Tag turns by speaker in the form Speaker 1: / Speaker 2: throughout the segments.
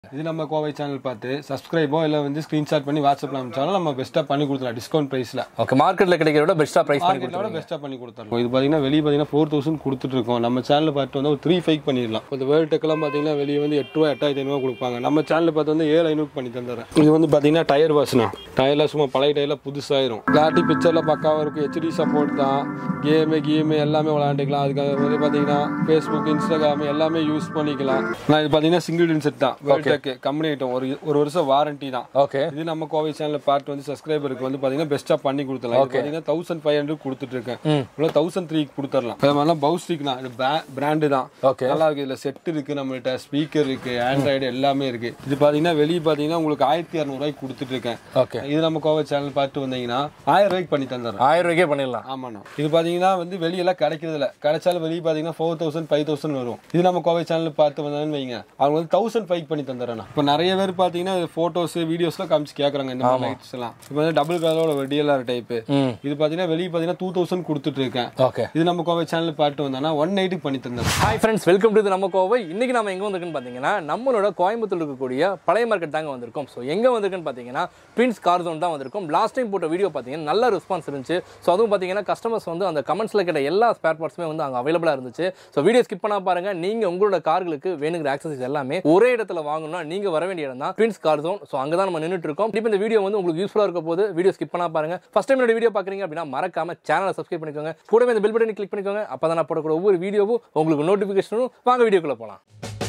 Speaker 1: இது நம்ம கோவை சேனல் பார்த்து சப்ஸ்கிரைபோ இல்லை வந்து ஸ்க்ரீன்ஷாட் பண்ணி வாட்ஸ்அப்பில் அனுப்பிச்சாலும் நம்ம பெஸ்ட்டாக பண்ணி கொடுத்துலாம் டிஸ்கவுண்ட் ப்ரைஸில்
Speaker 2: ஓகே மார்க்கெட்டில் கிடைக்கிறத விட பெஸ்ட்டாக ப்ரைஸ் பண்ணி
Speaker 1: மார்க்கெட்டோட பெஸ்ட்டாக பண்ணி கொடுத்துருக்கோம் இது பார்த்தீங்கன்னா வெளியே பார்த்தீங்கன்னா ஃபோர் தௌசண்ட் கொடுத்துட்டு இருக்கோம் நம்ம சேனலில் பார்த்து வந்து ஒரு த்ரீ ஃபைவ் பண்ணிடலாம் இப்போ இந்த வேர்ல்டு டெக்கெல்லாம் பார்த்தீங்கன்னா வெளியே வந்து எட்டு ரூபா எட்டாயிரத்தி ஐநூறுவா கொடுப்பாங்க நம்ம சேனலில் பார்த்து வந்து ஏழு ஐநூறு பண்ணி தந்துடுறேன் இது வந்து பார்த்தீங்கன்னா டயர் வாசனா டயர்லாம் சும்மா பழைய டயர்லாம் புதுசாயிரும் கிளாரிட்டி பிக்சரில் பக்காவாக இருக்கும் ஹெச்டி சப்போர்ட் தான் கேமு கீமு எல்லாமே விளாண்டுக்கலாம் அதுக்காக வந்து பார்த்தீங்கன்னா ஃபேஸ்புக் இன்ஸ்டாகிராம் எல்லாமே யூஸ் பண்ணிக்கலாம் நான் இது பார்த்தீங்கன்னா சிங்கிள் இன்செட் தான் வேர்ல்டு டெக் கம்பெனி ஐட்டம் ஒரு ஒரு வருஷம் வாரண்டி தான்
Speaker 2: ஓகே
Speaker 1: இது நம்ம கோவை சேனல் பார்ட் வந்து சப்ஸ்கிரைபருக்கு வந்து பாத்தீங்கன்னா பெஸ்ட்டா பண்ணி கொடுத்துலாம் இது பாத்தீங்கன்னா தௌசண்ட் ஃபைவ் ஹண்ட்ரட் கொடுத்துட்டு இருக்கேன் இல்லை தௌசண்ட் த்ரீ கொடுத்துடலாம் அது மாதிரிலாம் பவுஸ்டிக் தான் இது பிராண்டு தான்
Speaker 2: Okay.
Speaker 1: நல்லா இருக்கு இதுல செட் இருக்கு நம்மள்ட்ட ஸ்பீக்கர் இருக்கு ஆண்ட்ராய்டு எல்லாமே இருக்கு இது பாத்தீங்கன்னா வெளியே பாத்தீங்கன்னா உங்களுக்கு ஆயிரத்தி இரநூறுவாய்க்கு கொடுத்துட்டு இருக்கேன்
Speaker 2: ஓகே
Speaker 1: இது நம்ம கோவை சேனல் பார்த்து வந்தீங்கன்னா ஆயிரம் ரூபாய்க்கு பண்ணி தந்துடுறேன்
Speaker 2: ஆயிரம் ரூபாய்க்கே பண்ணிடலாம்
Speaker 1: ஆமாண்ணா இது பாத்தீங்கன்னா வந்து வெளியெல்லாம் கிடைக்கிறது இல்ல கிடைச்சாலும் வெளியே பாத்தீங்கன்னா ஃபோர் தௌசண்ட் ஃபைவ் தௌசண்ட் வரும் இது நம்ம கோவை சேனல் பார்த்து வந்தாங்கன்னு வைங்க அவங்க வந்து தௌசண்ட் ஃபைவ் பண்ணி தந்துடுறேன் இப்போ நிறைய பேர் பாத்தீங்கன்னா போட்டோஸ் வீடியோஸ்லாம் காமிச்சு கேக்குறாங்க இந்த மாதிரி லைட்ஸ் எல்லாம் இப்போ வந்து டபுள் கலரோட ஒரு டிஎல்ஆர் டைப்
Speaker 2: ம்
Speaker 1: இது பாத்தீங்கன்னா வெளியே பாத்தீங்கன்னா டூ தௌசண்ட் கொடுத்துட்டு இருக்கேன்
Speaker 2: ஓகே
Speaker 1: இது நம்ம கோவை சேனல் பார்த்து வந்தானா ஒன் நைட்டுக்கு பண்ணி தந்துடுறேன்
Speaker 2: ஹாய் ஃப்ரெண்ட்ஸ் வெல்கம் டு நம்ம கோவை இன்னைக்கு நம்ம எங்கே வந்திருக்குன்னு பார்த்தீங்கன்னா நம்மளோட கோயம்புத்தூர் இருக்கக்கூடிய பழைய மார்க்கெட் தாங்க வந்திருக்கோம் ஸோ எங்கே வந்திருக்குன்னு பார்த்தீங்கன்னா பிரின்ஸ் கார் ஜோன் தான் வந்திருக்கும் லாஸ்ட் டைம் போட்ட வீடியோ பார்த்தீங்கன்னா நல்ல ரெஸ்பான்ஸ் இருந்துச்சு ஸோ அதுவும் பார்த்தீங்கன்னா கஸ்டமர்ஸ் வந்து அந்த கமெண்ட்ஸில் கேட்ட எல்லா ஸ்பேர் பார்ட்ஸுமே வந்து அங்கே அவைலபிளாக இருந்துச்சு ஸோ வீடியோ ஸ்கிப் பண்ணா பாருங்க நீங்கள் உங்களோட கார்களுக்கு வேணுங்கிற ஆக்சசரிஸ் எல்லாமே ஒரே இடத்துல வாங்கணும்னா நீங்கள் வர வேண்டிய இடம் தான் பிரின்ஸ் கார் ஜோன் ஸோ அங்கே தான் நம்ம நின்றுட்டு இருக்கோம் இப்போ இந்த வீடியோ வந்து உங்களுக்கு யூஸ்ஃபுல்லாக இருக்க போது வீடியோ ஸ்கிப் பண்ணா பாருங்க ஃபஸ்ட் டைம் வீடியோ பார்க்குறீங்க அப்படின்னா மறக்காம சேனலை சப்ஸ்கிரைப் பண்ணிக்கோங்க கூடவே இந்த பெல் பட்டனை கிளிக் பண்ணிக்கோங்க அப்போ தான் நான் போடக்கூடிய ஒவ்வொரு வீடியோவும் உங்களுக்கு நோட்டிஃபிகேஷனும் வாங்க வீடியோக்குள்ள போகலாம்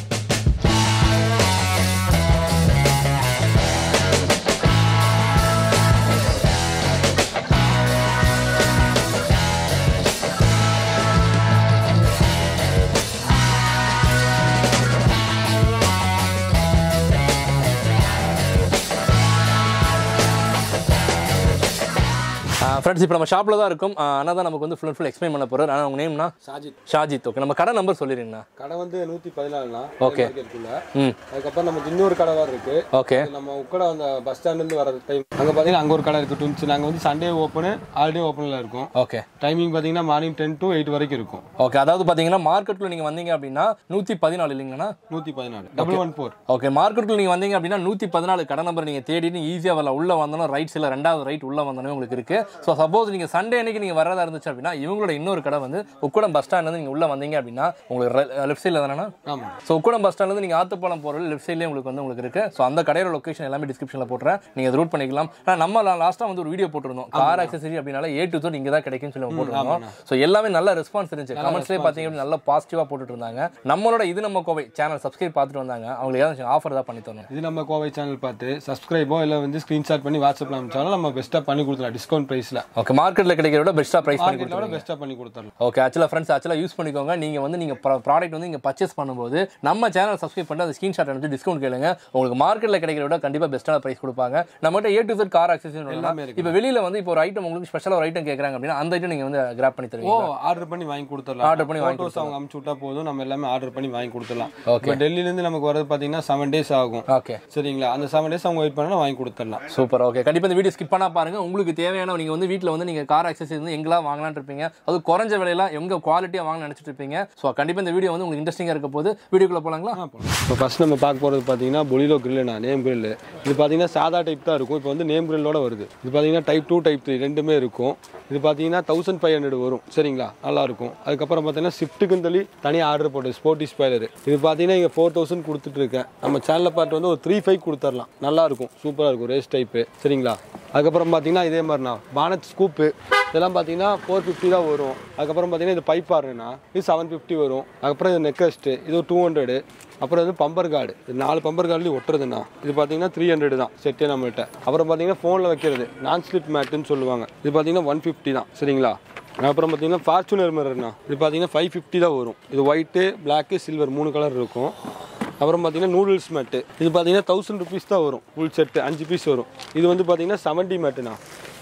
Speaker 2: ஃப்ரெண்ட்ஸ் இப்போ நம்ம ஷாப்பில் தான் இருக்கும் அண்ணா தான் நமக்கு வந்து ஃபுல் அண்ட் ஃபுல் எக்ஸ்பிளைன் பண்ண போகிறார் ஆனால் உங்கள் நேம்னா
Speaker 1: சாஜித்
Speaker 2: ஷாஜித் ஓகே நம்ம கடை நம்பர் சொல்லிடுங்கண்ணா
Speaker 1: கடை வந்து நூத்தி பதினாலுனா
Speaker 2: Okay.
Speaker 1: மார்க்கெட்டுக்குள்ள
Speaker 2: ம்
Speaker 1: அதுக்கப்புறம் நமக்கு இன்னொரு கடை வேறு இருக்கு
Speaker 2: ஓகே
Speaker 1: அது நம்ம உட்கட அந்த பஸ் ஸ்டாண்ட்லேருந்து வர டைம் அங்கே பார்த்தீங்கன்னா அங்கே ஒரு கடை இருக்கு டுன்ஸ் நாங்கள் வந்து சண்டே ஓப்பனு ஆல்டே ஓப்பனில் இருக்கும்
Speaker 2: ஓகே
Speaker 1: டைமிங் பார்த்தீங்கன்னா மார்னிங் டென் டு எயிட் வரைக்கும் இருக்கும்
Speaker 2: ஓகே அதாவது பார்த்தீங்கன்னா மார்க்கெட்டில் நீங்கள் வந்தீங்க அப்படின்னா நூற்றி பதினாலு இல்லைங்கண்ணா
Speaker 1: நூற்றி பதினாலு டபுள் ஒன் ஃபோர்
Speaker 2: ஓகே மார்க்கெட்டில் நீங்கள் வந்தீங்க அப்படின்னா நூற்றி பதினாலு கடை நம்பர் நீங்கள் தேடிட்டு ஈஸியாக வரல உள்ளே வந்தோன்னா ரைட் சைடில் ரெண்டாவது ரைட் உள்ளே வந்தோன்னே உங்களுக்கு இருக்கு ஸோ சப்போஸ் நீங்கள் சண்டே அன்னைக்கு நீங்கள் வரதா இருந்துச்சு அப்படின்னா இவங்களோட இன்னொரு கடை வந்து உக்குடம் பஸ் ஸ்டாண்ட்லேருந்து நீங்கள் உள்ளே வந்தீங்க அப்படின்னா உங்களுக்கு லெஃப்ட் சைடில் தானே
Speaker 1: ஆமாம்
Speaker 2: ஸோ உக்குடம் பஸ் ஸ்டாண்ட்லேருந்து நீங்கள் ஆத்துப்பாலம் போகிற லெஃப்ட் சைட்லேயே உங்களுக்கு வந்து உங்களுக்கு இருக்கு ஸோ அந்த கடையோட லொகேஷன் எல்லாமே டிஸ்கிரிப்ஷனில் போட்டுறேன் நீங்கள் அதை ரூட் பண்ணிக்கலாம் ஆனால் நம்ம லாஸ்ட்டாக வந்து ஒரு வீடியோ போட்டிருந்தோம் கார் ஆக்சசரி அப்படின்னால ஏ டு தோட் இங்கே தான் கிடைக்கும்னு சொல்லி நம்ம போட்டிருந்தோம் ஸோ எல்லாமே நல்ல ரெஸ்பான்ஸ் இருந்துச்சு கமெண்ட்ஸ்லேயே பார்த்தீங்க அப்படின்னா நல்ல பாசிட்டிவாக போட்டுட்டு இருந்தாங்க நம்மளோட இது நம்ம கோவை சேனல் சப்ஸ்கிரைப் பார்த்துட்டு வந்தாங்க அவங்களுக்கு ஏதாச்சும் ஆஃபர் தான் பண்ணி தரணும்
Speaker 1: இது நம்ம கோவை சேனல் பார்த்து சப்ஸ்கிரைபோ இல்லை வந்து ஸ்க்ரீன்ஷாட் பண்ணி வாட்ஸ்அப்பில் அனுப்பிச்சாலும் நம்ம பெஸ்ட்டாக பண்ணி கொடுத்துலாம் டிஸ்கவுண்ட் ப்ரைஸில்
Speaker 2: ஓகே மார்க்கெட்டில் கிடைக்கிறத விட பெஸ்ட்டாக ப்ரைஸ் பண்ணி
Speaker 1: மார்க்கெட்டோட பெஸ்ட்டாக பண்ணி கொடுத்துடலாம்
Speaker 2: ஓகே ஆக்சுவலாக ஃப்ரெண்ட்ஸ் ஆக்சுவலாக யூஸ் பண்ணிக்கோங்க நீங்கள் வந்து நீங்கள் ப்ராடக்ட் வந்து இங்கே பர்ச்சேஸ் பண்ணும்போது நம்ம சேனல் சப்ஸ்கிரைப் பண்ணி அந்த ஸ்க்ரீன்ஷாட் அனுப்பிச்சு டிஸ்கவுண்ட் கேளுங்க உங்களுக்கு மார்க்கெட்டில் கிடைக்கிறத விட கண்டிப்பாக பெஸ்ட்டான ப்ரைஸ் கொடுப்பாங்க நம்மகிட்ட ஏ டு கார் ஆக்சஸ்
Speaker 1: எல்லாமே இருக்கு.
Speaker 2: இப்போ வெளியில் வந்து இப்போ ஒரு ஐட்டம் உங்களுக்கு ஸ்பெஷலாக ஒரு ஐட்டம் கேட்குறாங்க அப்படின்னா அந்த ஐட்டம் நீங்கள் வந்து கிராப் பண்ணி
Speaker 1: ஓ
Speaker 2: தருவீங்க
Speaker 1: ஆர்டர் பண்ணி வாங்கி கொடுத்துடலாம்
Speaker 2: Order பண்ணி வாங்கி
Speaker 1: ஃபோட்டோஸ் அவங்க அமுச்சு விட்டா போதும் நம்ம எல்லாமே ஆர்டர் பண்ணி வாங்கி கொடுத்துடலாம்
Speaker 2: Okay.
Speaker 1: இப்போ டெல்லியிலேருந்து நமக்கு வரது பார்த்தீங்கன்னா செவன் டேஸ் ஆகும்
Speaker 2: ஓகே
Speaker 1: சரிங்களா அந்த செவன் டேஸ் அவங்க வெயிட் பண்ணா வாங்கி கொடுத்துடலாம்
Speaker 2: சூப்பர் ஓகே கண்டிப்பாக இந்த வீடியோ ஸ்கிப் பண்ணா பாருங்க உங்களுக்கு தேவையான நீங்கள் வந்து வீட்டில் வந்து நீங்கள் கார் ஆக்சஸ் வந்து எங்கெல்லாம் வாங்கலாம்னு இருப்பீங்க அது குறைஞ்ச விலையில எங்க குவாலிட்டியாக வாங்கலாம்னு நினச்சிட்டு இருப்பீங்க ஸோ கண்டிப்பாக இந்த வீடியோ வந்து உங்களுக்கு இன்ட்ரெஸ்டிங்காக இருக்க போது வீடியோக்குள்ள போகலாங்களா
Speaker 1: இப்போ ஃபர்ஸ்ட் நம்ம பார்க்க போகிறது பார்த்தீங்கன்னா பொலிலோ கிரில்லுண்ணா நேம் கிரில் இது பார்த்தீங்கன்னா சாதா டைப் தான் இருக்கும் இப்போ வந்து நேம் கிரில்லோட வருது இது பார்த்தீங்கன்னா டைப் டூ டைப் த்ரீ ரெண்டுமே இருக்கும் இது பார்த்தீங்கன்னா தௌசண்ட் ஃபைவ் ஹண்ட்ரட் வரும் சரிங்களா நல்லா இருக்கும் அதுக்கப்புறம் பார்த்தீங்கன்னா ஷிஃப்ட்டுக்குன்னு சொல்லி தனியாக ஆர்டர் போட்டு ஸ்போர்ட்டி ஸ்பைலர் இது பார்த்தீங்கன்னா இங்கே ஃபோர் தௌசண்ட் கொடுத்துட்டு இருக்கேன் நம்ம சேனலில் பார்த்து வந்து ஒரு த்ரீ ஃபைவ் கொடுத்துடலாம் நல்லா இருக்கும் சூப்பராக இருக்கும் ரேஸ் டைப்பு சரிங்களா அதுக்கப்புறம் பார்த்தீங்கன்னா இதே மாதிரிண்ணா பானட் ஸ்கூப்பு இதெல்லாம் பார்த்தீங்கன்னா ஃபோர் ஃபிஃப்டி தான் வரும் அதுக்கப்புறம் பார்த்தீங்கன்னா இது பைப் ஆறுனா இது செவன் ஃபிஃப்டி வரும் அதுக்கப்புறம் இது நெக்கஸ்ட்டு இது டூ ஹண்ட்ரடு அப்புறம் வந்து பம்பர் கார்டு இது நாலு பம்பர் கார்டுலேயும் ஒட்டுறதுண்ணா இது பார்த்தீங்கன்னா த்ரீ ஹண்ட்ரட் தான் செட்டே நம்மள்ட்ட அப்புறம் பார்த்தீங்கன்னா ஃபோனில் வைக்கிறது நான் ஸ்லிப் மேட்டுன்னு சொல்லுவாங்க இது பார்த்தீங்கன்னா ஒன் ஃபிஃப்டி தான் சரிங்களா அப்புறம் பார்த்தீங்கன்னா ஃபார்ச்சுனர் மிரர்னா இது பார்த்தீங்கன்னா ஃபைவ் ஃபிஃப்டி தான் வரும் இது ஒயிட்டு பிளாக்கு சில்வர் மூணு கலர் இருக்கும் அப்புறம் பார்த்தீங்கன்னா நூடுல்ஸ் மேட்டு இது பார்த்தீங்கன்னா தௌசண்ட் ருபீஸ் தான் வரும் ஃபுல் செட்டு அஞ்சு பீஸ் வரும் இது வந்து பார்த்தீங்கன்னா செவன்ட்டி மேட்டுண்ணா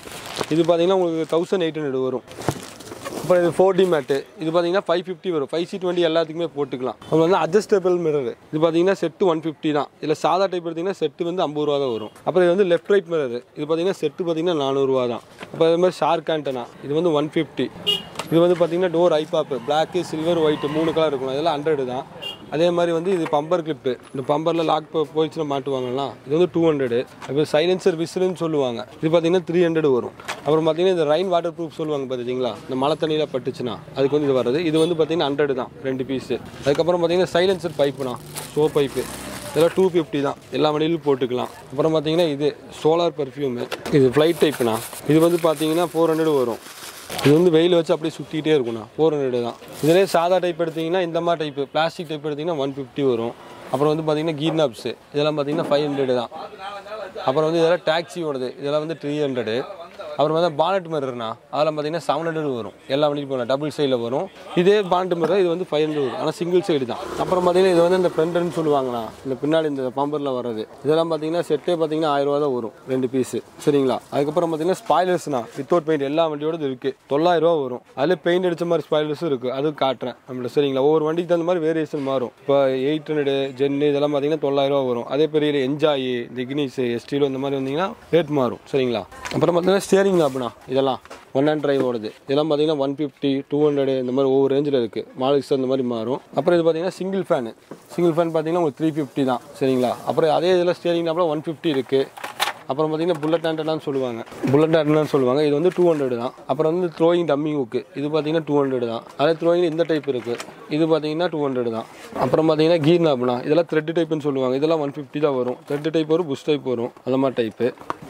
Speaker 1: இது பார்த்தீங்கன்னா உங்களுக்கு தௌசண்ட் எயிட் ஹண்ட்ரட் வரும் அப்புறம் இது ஃபோர் டி மேட்டு இது பார்த்தீங்கன்னா ஃபைவ் ஃபிஃப்டி வரும் ஃபைவ் சி டுவெண்ட்டி எல்லாத்துக்குமே போட்டுக்கலாம் அப்புறம் வந்து அட்ஜஸ்டபிள் மிரர் இது பார்த்தீங்கன்னா செட்டு ஒன் ஃபிஃப்டி தான் இதில் சாதா டைப் எடுத்தீங்கன்னா செட்டு வந்து ஐம்பது ரூபா தான் வரும் அப்புறம் இது வந்து லெஃப்ட் ரைட் மிரர் இது பார்த்தீங்கன்னா செட்டு பார்த்தீங்கன்னா நானூறுரூவா தான் அப்புறம் அதே மாதிரி ஷார்க் ஆண்டனா இது வந்து ஒன் ஃபிஃப்டி இது வந்து பார்த்தீங்கன்னா டோர் ஐபாப்பு பிளாக்கு சில்வர் ஒயிட் மூணு கலர் இருக்கும் இதெல்லாம் ஹண்ட்ரடு தான் அதே மாதிரி வந்து இது பம்பர் கிளிப்பு இந்த பம்பரில் லாக் போயிடுச்சுன்னா மாட்டுவாங்கலாம் இது வந்து டூ ஹண்ட்ரடு இப்போ சைலன்சர் விசிலுன்னு சொல்லுவாங்க இது பார்த்தீங்கன்னா த்ரீ ஹண்ட்ரட் வரும் அப்புறம் பார்த்தீங்கன்னா இந்த ரைன் வாட்டர் ப்ரூஃப் சொல்லுவாங்க பார்த்தீங்களா இந்த மழை தண்ணியில் பட்டுச்சுன்னா அதுக்கு வந்து இது வருது இது வந்து பார்த்தீங்கன்னா ஹண்ட்ரட் தான் ரெண்டு பீஸு அதுக்கப்புறம் பார்த்தீங்கன்னா சைலன்சர் பைப்புனா ஷோ பைப்பு இதெல்லாம் டூ ஃபிஃப்டி தான் எல்லா வண்டியிலும் போட்டுக்கலாம் அப்புறம் பார்த்தீங்கன்னா இது சோலார் பர்ஃப்யூமு இது ஃப்ளைட் டைப்புனா இது வந்து பார்த்தீங்கன்னா ஃபோர் ஹண்ட்ரட் வரும் இது வந்து வெயில் வச்சு அப்படியே சுற்றிக்கிட்டே இருக்கும்ண்ணா ஃபோர் ஹண்ட்ரட் தான் இதிலே சாதா டைப் எடுத்தீங்கன்னா இந்த மாதிரி டைப்பு பிளாஸ்டிக் டைப் எடுத்தீங்கன்னா ஒன் ஃபிஃப்டி வரும் அப்புறம் வந்து பார்த்தீங்கன்னா கீர்னாப்ஸு இதெல்லாம் பார்த்தீங்கன்னா ஃபைவ் ஹண்ட்ரட் தான் அப்புறம் வந்து இதெல்லாம் டாக்ஸியோடது இதெல்லாம் வந்து த்ரீ ஹண்ட்ரடு அப்புறம் வந்து பானட் மிரர்னா அதெல்லாம் பார்த்தீங்கன்னா செவன் ஹண்ட்ரட் வரும் எல்லா வண்டியும் போகலாம் டபுள் சைடில் வரும் இதே பானட் மிரர் இது வந்து ஃபைவ் ஹண்ட்ரட் வரும் ஆனால் சிங்கிள் சைடு தான் அப்புறம் பார்த்தீங்கன்னா இது வந்து இந்த ஃப்ரண்ட்னு சொல்லுவாங்கண்ணா இந்த பின்னாடி இந்த பம்பரில் வர்றது இதெல்லாம் பார்த்தீங்கன்னா செட்டே பார்த்தீங்கன்னா ஆயிரம் ரூபா தான் வரும் ரெண்டு பீஸு சரிங்களா அதுக்கப்புறம் பார்த்தீங்கன்னா ஸ்பாய்லர்ஸ்னா வித்தவுட் பெயிண்ட் எல்லா வண்டியோடது இருக்குது தொள்ளாயிரம் ரூபா வரும் அதில் பெயிண்ட் அடிச்ச மாதிரி ஸ்பாய்லர்ஸும் இருக்குது அது காட்டுறேன் நம்மள சரிங்களா ஒவ்வொரு வண்டிக்கு தகுந்த மாதிரி வேரியேஷன் மாறும் இப்போ எயிட் ஹண்ட்ரடு ஜென்னு இதெல்லாம் பார்த்தீங்கன்னா தொள்ளாயிரம் ரூபா வரும் அதே பெரிய என்ஜாய் திக்னிஸ் எஸ்டிலோ இந்த மாதிரி வந்தீங்கன்னா ரேட் மாறும் சரிங்களா அப்புறம் பார்த்தீங்கன்னா ஸ்டியரிங் லாப்னா இதெல்லாம் ஒன் ஹேண்ட் டிரைவ் ஓடுது இதெல்லாம் பார்த்தீங்கன்னா ஒன் ஃபிஃப்டி டூ ஹண்ட்ரட் இந்த மாதிரி ஒவ்வொரு ரேஞ்சில் இருக்குது மாடல்ஸ் அந்த மாதிரி மாறும் அப்புறம் இது பார்த்தீங்கன்னா சிங்கிள் ஃபேனு சிங்கிள் ஃபேன் பார்த்தீங்கன்னா உங்களுக்கு த்ரீ ஃபிஃப்டி தான் சரிங்களா அப்புறம் அதே இதில் ஸ்டியரிங் லாப்பில் ஒன் ஃபிஃப்டி இருக்குது அப்புறம் பார்த்தீங்கன்னா புல்லட் ஆண்டனான்னு சொல்லுவாங்க புல்லட் ஆண்டனான்னு சொல்லுவாங்க இது வந்து டூ ஹண்ட்ரட் தான் அப்புறம் வந்து த்ரோயிங் டம்மி ஹுக்கு இது பார்த்தீங்கன்னா டூ ஹண்ட்ரட் தான் அதே த்ரோயிங் இந்த டைப் இருக்குது இது பார்த்தீங்கன்னா டூ ஹண்ட்ரட் தான் அப்புறம் பார்த்தீங்கன்னா கீர் நாப்னா இதெல்லாம் த்ரெட் டைப்னு சொல்லுவாங்க இதெல்லாம் ஒன் ஃபிஃப்டி தான் வரும் த்ரெட் டைப் வரும் புஷ் டைப் வரும் அந்த மாதிரி டைப்பு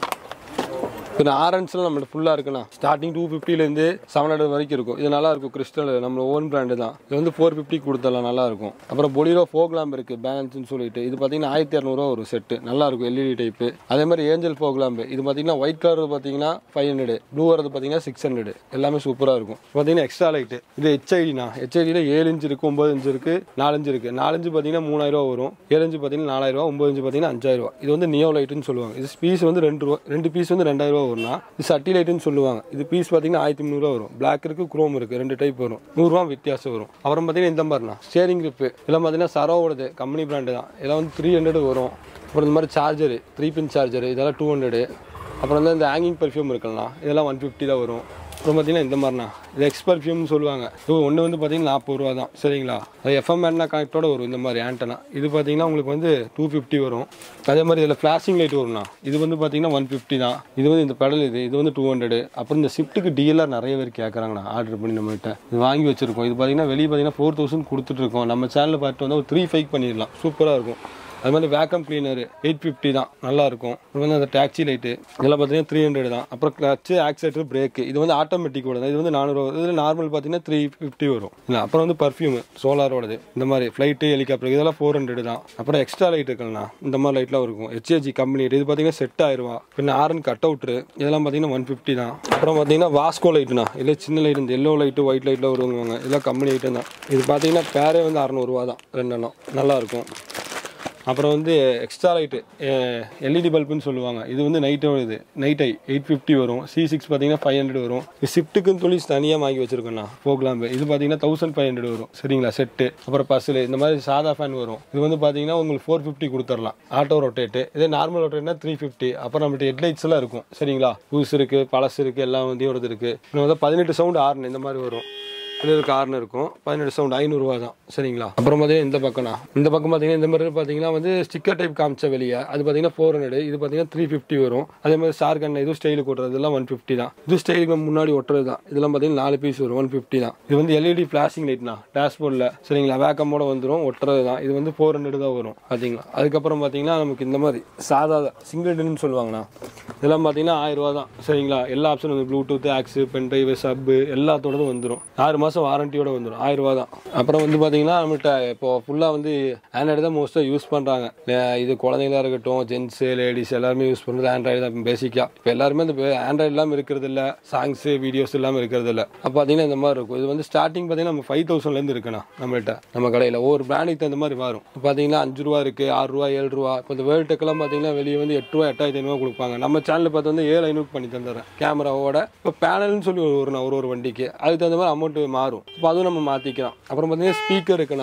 Speaker 1: இப்போ ஆரன்ஸ்லாம் நம்மள்ட்ட ஃபுல்லாக இருக்குண்ணா ஸ்டார்டிங் டூ ஃபிஃப்டிலேருந்து செவன் ஹண்ட்ரட் வரைக்கும் இருக்கும் இது நல்லா இருக்கும் கிறிஸ்டல் நம்ம ஓன் பிராண்டு தான் இது வந்து ஃபோர் ஃபிஃப்டி கொடுத்தலாம் நல்லா இருக்கும் அப்புறம் பொலிரோ ஃபோக்லாம்ப் இருக்குது பேலன்ஸ்னு சொல்லிட்டு இது பார்த்தீங்கன்னா ஆயிரத்தி இரநூறுவா ஒரு செட்டு நல்லா இருக்கும் எல்இடி டைப்பு அதே மாதிரி ஏஞ்சல் ஃபோக்லாம்பு இது பார்த்தீங்கன்னா ஒயிட் கலர் பார்த்தீங்கன்னா ஃபைவ் ஹண்ட்ரட் ப்ளூ வரது பார்த்தீங்கன்னா சிக்ஸ் ஹண்ட்ரட் எல்லாமே சூப்பராக இருக்கும் பார்த்தீங்கன்னா எக்ஸ்ட்ரா லைட்டு இது ஹெச்ஐடினா ஹெச்ஐடியில் ஏழு இன்ச்சு இருக்குது ஒம்பது இன்ச்சு இருக்குது நாலஞ்சு இருக்குது நாலஞ்சு பார்த்தீங்கன்னா மூணாயிரம் ரூபா வரும் ஏழு இன்ச்சு பார்த்தீங்கன்னா நாலாயிரம் ரூபா ஒம்பது இன்ச்சு பார்த்தீங்கன்னா அஞ்சாயிரம் ரூபா இது வந்து நியோ லைட்டுன்னு சொல்லுவாங்க இது பீஸ் வந்து ரெண்டு ரூபா ரெண்டு பீஸ் வந்து ரெண்டாயிரம் ரூபா வரும்னா இது சட்டி லைட்டுன்னு சொல்லுவாங்க இது பீஸ் பார்த்தீங்கன்னா ஆயிரத்தி முந்நூறுவா வரும் பிளாக் இருக்கு குரோம் இருக்கு ரெண்டு டைப் வரும் நூறுரூவா வித்தியாசம் வரும் அப்புறம் பார்த்தீங்கன்னா இந்த மாதிரினா ஸ்டேரிங் கிரிப்பு இதெல்லாம் பார்த்தீங்கன்னா சரோவோடது கம்பெனி பிராண்டு தான் இதெல்லாம் வந்து த்ரீ ஹண்ட்ரட் வரும் அப்புறம் இந்த மாதிரி சார்ஜரு த்ரீ பின் சார்ஜர் இதெல்லாம் டூ ஹண்ட்ரடு அப்புறம் வந்து இந்த ஹேங்கிங் பர்ஃப்யூம் இருக்கலாம் இதெல்லாம் ஒன் ஃபிஃப்டி தான் வரும் அப்புறம் பார்த்தீங்கன்னா இந்த மாதிரிண்ணா இது எக்ஸ் பர்ஃப்யூம்னு சொல்லுவாங்க இது ஒன்று வந்து பார்த்தீங்கன்னா நாற்பது ரூபா தான் சரிங்களா அது எஃப்எம் ஆண்டனா கனெக்டோட வரும் இந்த மாதிரி ஆண்டனா இது பார்த்தீங்கன்னா உங்களுக்கு வந்து டூ ஃபிஃப்டி வரும் அதே மாதிரி இதில் ஃப்ளாஷிங் லைட் வரும்ண்ணா இது வந்து பார்த்தீங்கன்னா ஒன் ஃபிஃப்டி தான் இது வந்து இந்த பெடல் இது இது வந்து டூ ஹண்ட்ரடு அப்புறம் இந்த ஷிஃப்ட்டுக்கு டிஎல்ஆர் நிறைய பேர் கேட்குறாங்கண்ணா ஆர்டர் பண்ணி நம்மகிட்ட இது வாங்கி வச்சிருக்கோம் இது பார்த்தீங்கன்னா வெளியே பார்த்தீங்கன்னா ஃபோர் தௌசண்ட் கொடுத்துட்ருக்கோம் நம்ம சேனலில் பார்த்து வந்து ஒரு த்ரீ ஃபைவ் பண்ணிடலாம் சூப்பராக இருக்கும் அது மாதிரி வேக்கம் கிளீனர் எயிட் ஃபிஃப்டி தான் நல்லா இருக்கும் இது வந்து அந்த டாக்ஸி லைட்டு இதெல்லாம் பார்த்தீங்கன்னா த்ரீ ஹண்ட்ரட் தான் அப்புறம் கிளச்சு ஆக்சிலேட்டர் பிரேக்கு இது வந்து ஆட்டோமேட்டிக்கோட இது வந்து நானூறு இதில் நார்மல் பார்த்தீங்கன்னா த்ரீ ஃபிஃப்டி வரும் இல்லை அப்புறம் வந்து பர்ஃப்யூம் சோலாரோடது இந்த மாதிரி ஃப்ளைட்டு ஹெலிகாப்டர் இதெல்லாம் ஃபோர் ஹண்ட்ரட் தான் அப்புறம் எக்ஸ்ட்ரா லைட் இருக்குல்லண்ணா இந்த மாதிரி லைட்லாம் இருக்கும் ஹெச்ஏஜி கம்பெனி இது பார்த்தீங்கன்னா செட் ஆயிரூவா பின்ன ஆரன் கட் அவுட்ரு இதெல்லாம் பார்த்தீங்கன்னா ஒன் ஃபிஃப்டி தான் அப்புறம் பார்த்தீங்கன்னா வாஸ்கோ லைட்டுனா இல்லை சின்ன லைட் இந்த எல்லோ லைட்டு ஒயிட் லைட்டில் வருவாங்க இதெல்லாம் கம்பெனி ஐட்டம் தான் இது பார்த்தீங்கன்னா பேரே வந்து அறநூறுவா தான் ரெண்டெல்லாம் நல்லாயிருக்கும் அப்புறம் வந்து எக்ஸ்ட்ரா லைட்டு எல்இடி பல்புன்னு சொல்லுவாங்க இது வந்து நைட்டு வருது நைட் ஐ எயிட் ஃபிஃப்டி வரும் சி சிக்ஸ் பார்த்தீங்கன்னா ஃபைவ் ஹண்ட்ரட் வரும் ஷிஃப்ட்டுக்குன்னு சொல்லி தனியாக வாங்கி வச்சிருக்கோண்ணா ஃபோக்லாம்பு இது பார்த்தீங்கன்னா தௌசண்ட் ஃபைவ் ஹண்ட்ரட் வரும் சரிங்களா செட்டு அப்புறம் பஸ்ஸில் இந்த மாதிரி சாதா ஃபேன் வரும் இது வந்து பார்த்தீங்கன்னா உங்களுக்கு ஃபோர் ஃபிஃப்டி கொடுத்துடலாம் ஆட்டோ ரொட்டேட்டு இதே நார்மல் ரொட்டேட்னா த்ரீ ஃபிஃப்டி அப்புறம் நம்மகிட்ட ஹெட்லைட்ஸ் எல்லாம் இருக்கும் சரிங்களா புதுசு இருக்குது பழசு இருக்குது எல்லாம் வண்டியோடது இருக்குது இன்னும் வந்து பதினெட்டு சவுண்ட் ஆறுனு இந்த மாதிரி வரும் இது ஒரு கார்னர் இருக்கும் பதினெட்டு சவுண்ட் ஐநூறுரூவா தான் சரிங்களா அப்புறம் பார்த்தீங்கன்னா இந்த பக்கம்னா இந்த பக்கம் பார்த்தீங்கன்னா இந்த மாதிரி பார்த்தீங்கன்னா வந்து ஸ்டிக்கர் டைப் காமிச்ச வெளியே அது பார்த்தீங்கன்னா ஃபோர் ஹண்ட்ரட் இது பார்த்தீங்கன்னா த்ரீ ஃபிஃப்டி வரும் அதே மாதிரி ஷார்க் அண்ணன் இது ஸ்டைலுக்கு ஓட்டுறது இதெல்லாம் ஒன் ஃபிஃப்டி தான் இது ஸ்டைலுக்கு முன்னாடி ஒட்டுறது தான் இதெல்லாம் பார்த்தீங்கன்னா நாலு பீஸ் வரும் ஒன் ஃபிஃப்டி தான் இது வந்து எல்இடி ஃபிளாஷிங் லைட்னா டேஷ்போர்டில் சரிங்களா வேக்கமோட வந்துடும் ஒட்டுறது தான் இது வந்து ஃபோர் ஹண்ட்ரட் தான் வரும் பார்த்தீங்களா அதுக்கப்புறம் பார்த்தீங்கன்னா நமக்கு இந்த மாதிரி சாதா சிங்கிள் டின்னு சொல்லுவாங்கண்ணா இதெல்லாம் பார்த்தீங்கன்னா ஆயிரம் ரூபா தான் சரிங்களா எல்லா ஆப்ஷனும் வந்து ப்ளூடூத் ஆக்ஸு பென் டிரைவ் சப்பு எல்லாத்தோடதும் வந்துடும் ஆறு மாதம் வாரண்டியோட வந்துடும் ஆயிரம் ரூபா தான் அப்புறம் வந்து பார்த்தீங்கன்னா நம்மகிட்ட இப்போ ஃபுல்லாக வந்து ஆண்ட்ராய்டு தான் மோஸ்ட்டாக யூஸ் பண்ணுறாங்க இது குழந்தைங்களா இருக்கட்டும் ஜென்ஸு லேடிஸ் எல்லாருமே யூஸ் பண்ணுறது ஆண்ட்ராய்டு தான் பேசிக்காக இப்போ எல்லாருமே இந்த ஆண்ட்ராய்டு இல்லாமல் இருக்கிறது இல்லை சாங்ஸு வீடியோஸ் இல்லாமல் இருக்கிறது இல்லை அப்போ பார்த்தீங்கன்னா இந்த மாதிரி இருக்கும் இது வந்து ஸ்டார்டிங் பார்த்தீங்கன்னா நம்ம ஃபைவ் தௌசண்ட்லேருந்து இருக்குண்ணா நம்மள்ட்ட நம்ம கடையில் ஒவ்வொரு பிராண்டுக்கு தகுந்த மாதிரி வரும் இப்போ பார்த்தீங்கன்னா அஞ்சு ரூபா இருக்குது ஆறு ரூபா ஏழு ரூபா இப்போ இந்த வேர்ல்டு டெக்கெல்லாம் பார்த்தீங்கன்னா வெளியே வந்து எட்டு ரூபா எட்டாயிரத்தி ஐநூறுவா கொடுப்பாங்க நம்ம சேனலில் பார்த்து வந்து ஏழு ஐநூறு பண்ணி தந்துடுறேன் கேமராவோட இப்போ பேனல்னு சொல்லி ஒரு ஒரு ஒரு ஒரு வண்டிக்கு அதுக்கு தகுந்த மாதிரி அமௌண்ட் மாறும் இப்போ அதுவும் நம்ம மாற்றிக்கலாம் அப்புறம் பார்த்தீங்கன்னா ஸ்பீக்கர் இருக்குண்ணா